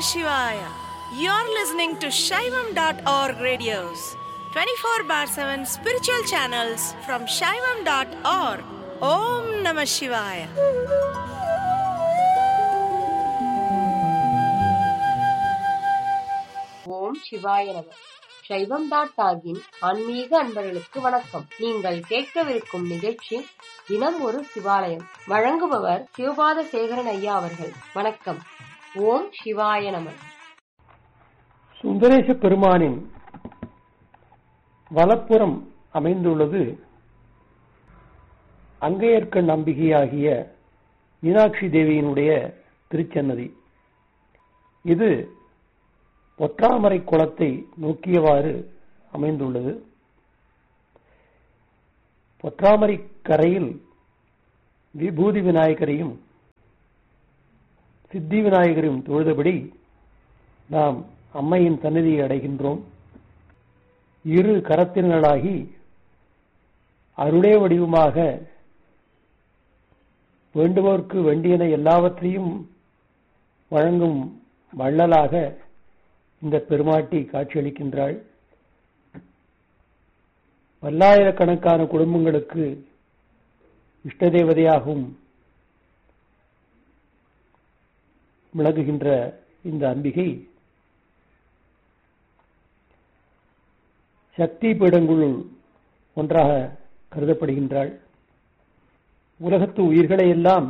Shivaya. You're listening to Shaivam.org radios, 24 bar 7 spiritual channels from Shaivam.org. Om Namah Shivaya. ஓம் சிவாய நம சைவம் dot டாகின் ஆன்மீக அன்பர்களுக்கு வணக்கம் நீங்கள் கேட்கவிருக்கும் நிகழ்ச்சி தினம் ஒரு சிவாலயம் வழங்குபவர் சிவபாத சேகரன் ஐயா அவர்கள் வணக்கம் ஓம் சிவாய நம சுந்தரேச பெருமானின் வலப்புறம் அமைந்துள்ளது அங்கையர்க்கண் நம்பிகையாகிய மீனாட்சி தேவியினுடைய திருச்சன்னதி இது ஒற்றாமரை குளத்தை நோக்கியவாறு அமைந்துள்ளது பொற்றாமரை கரையில் விபூதி விநாயகரையும் சித்தி விநாயகரையும் தொழுதபடி நாம் அம்மையின் சந்நிதியை அடைகின்றோம் இரு கரத்தினர்களாகி அருளே வடிவமாக வேண்டுவோர்க்கு வேண்டியன எல்லாவற்றையும் வழங்கும் வள்ளலாக இந்த பெருமாட்டி காட்சியளிக்கின்றாள் பல்லாயிரக்கணக்கான குடும்பங்களுக்கு இஷ்ட தேவதையாகவும் விளங்குகின்ற இந்த அம்பிகை சக்தி பீடங்களுள் ஒன்றாக கருதப்படுகின்றாள் உலகத்து உயிர்களை எல்லாம்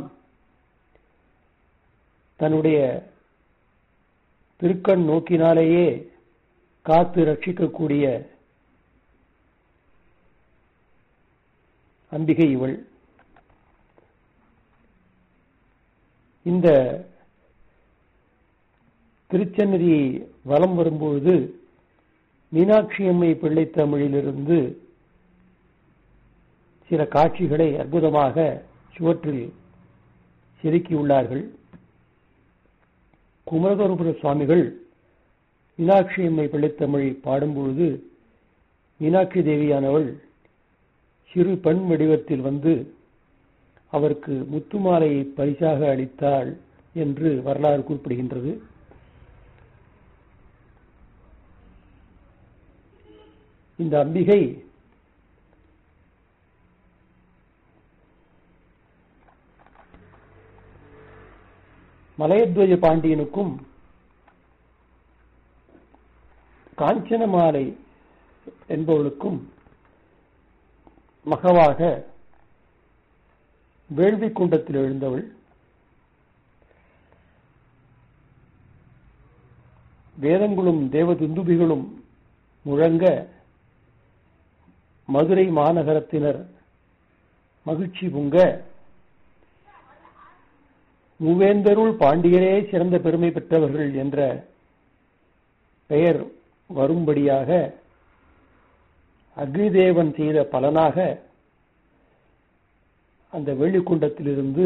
தன்னுடைய திருக்கண் நோக்கினாலேயே காத்து ரட்சிக்கக்கூடிய அம்பிகை இவள் இந்த திருச்சன்னதியை வலம் வரும்பொழுது மீனாட்சி அம்மை பிள்ளை தமிழிலிருந்து சில காட்சிகளை அற்புதமாக சுவற்றில் செதுக்கியுள்ளார்கள் குமரகுருபுர சுவாமிகள் மீனாட்சி அம்மை பிள்ளைத்தமிழை பாடும்பொழுது மீனாட்சி தேவியானவள் சிறு பெண் வடிவத்தில் வந்து அவருக்கு முத்துமாலையை பரிசாக அளித்தாள் என்று வரலாறு குறிப்பிடுகின்றது இந்த அம்பிகை மலையத்வஜ பாண்டியனுக்கும் காஞ்சனமாலை என்பவளுக்கும் மகவாக வேள்வி குண்டத்தில் எழுந்தவள் வேதங்களும் தேவதுந்துபிகளும் முழங்க மதுரை மாநகரத்தினர் மகிழ்ச்சி பொங்க மூவேந்தருள் பாண்டியரே சிறந்த பெருமை பெற்றவர்கள் என்ற பெயர் வரும்படியாக அக்னிதேவன் செய்த பலனாக அந்த வெள்ளிக்குண்டத்திலிருந்து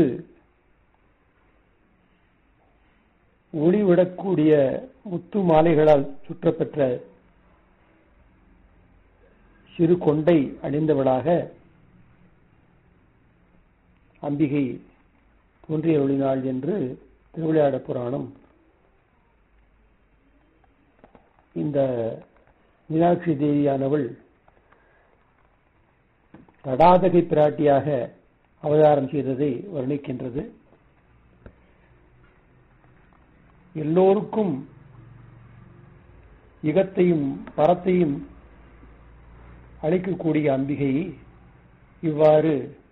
ஒளிவிடக்கூடிய முத்து மாலைகளால் சுற்றப்பெற்ற சிறு கொண்டை அணிந்தவளாக அம்பிகை தோன்றிய ஒளிநாள் என்று திருவிளையாட புராணம் இந்த மீனாட்சி தேவியானவள் தடாதகை பிராட்டியாக அவதாரம் செய்ததை வர்ணிக்கின்றது எல்லோருக்கும் இகத்தையும் பரத்தையும் அளிக்கக்கூடிய அம்பிகை இவ்வாறு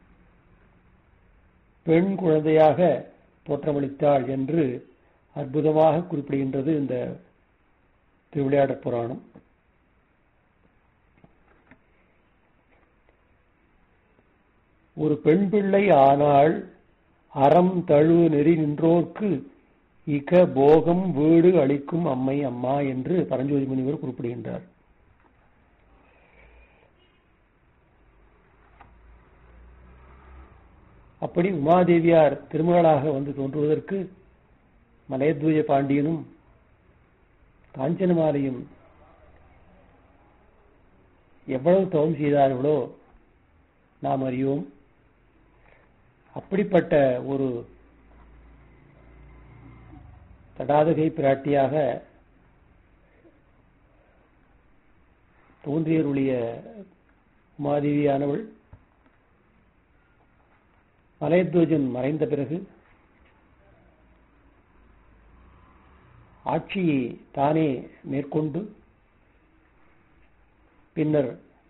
பெண் குழந்தையாக தோற்றமளித்தாள் என்று அற்புதமாக குறிப்பிடுகின்றது இந்த திருவிளையாட புராணம் ஒரு பெண் பிள்ளை ஆனால் அறம் தழு நெறி நின்றோர்க்கு இக போகம் வீடு அளிக்கும் அம்மை அம்மா என்று பரஞ்சோதி முனிவர் குறிப்பிடுகின்றார் அப்படி உமாதேவியார் திருமகளாக வந்து தோன்றுவதற்கு மலையத்வஜ பாண்டியனும் காஞ்சனமாலையும் எவ்வளவு தவம் செய்தார்களோ நாம் அறியோம் அப்படிப்பட்ட ஒரு தடாதகை பிராட்டியாக தோன்றியருடைய உமாதேவியானவள் மலையத்வஜன் மறைந்த பிறகு ஆட்சியை தானே மேற்கொண்டு பின்னர்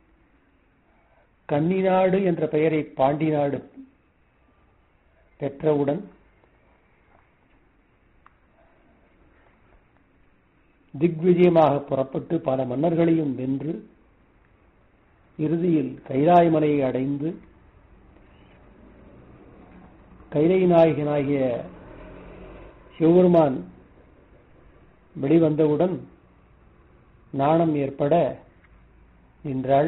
கன்னிநாடு என்ற பெயரை பாண்டி நாடு பெற்றவுடன் திக்விஜயமாக புறப்பட்டு பல மன்னர்களையும் வென்று இறுதியில் கைலாய மலையை அடைந்து கைலை நாயகனாகிய சிவபெருமான் வெளிவந்தவுடன் நாணம் ஏற்பட நின்றாள்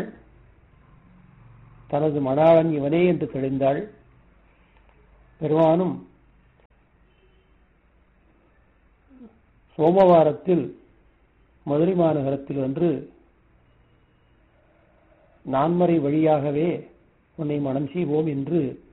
தனது மணாளன் இவனே என்று தெளிந்தாள் பெருமானும் சோமவாரத்தில் மதுரை மாநகரத்தில் அன்று நான்மறை வழியாகவே உன்னை மனம் செய்வோம் என்று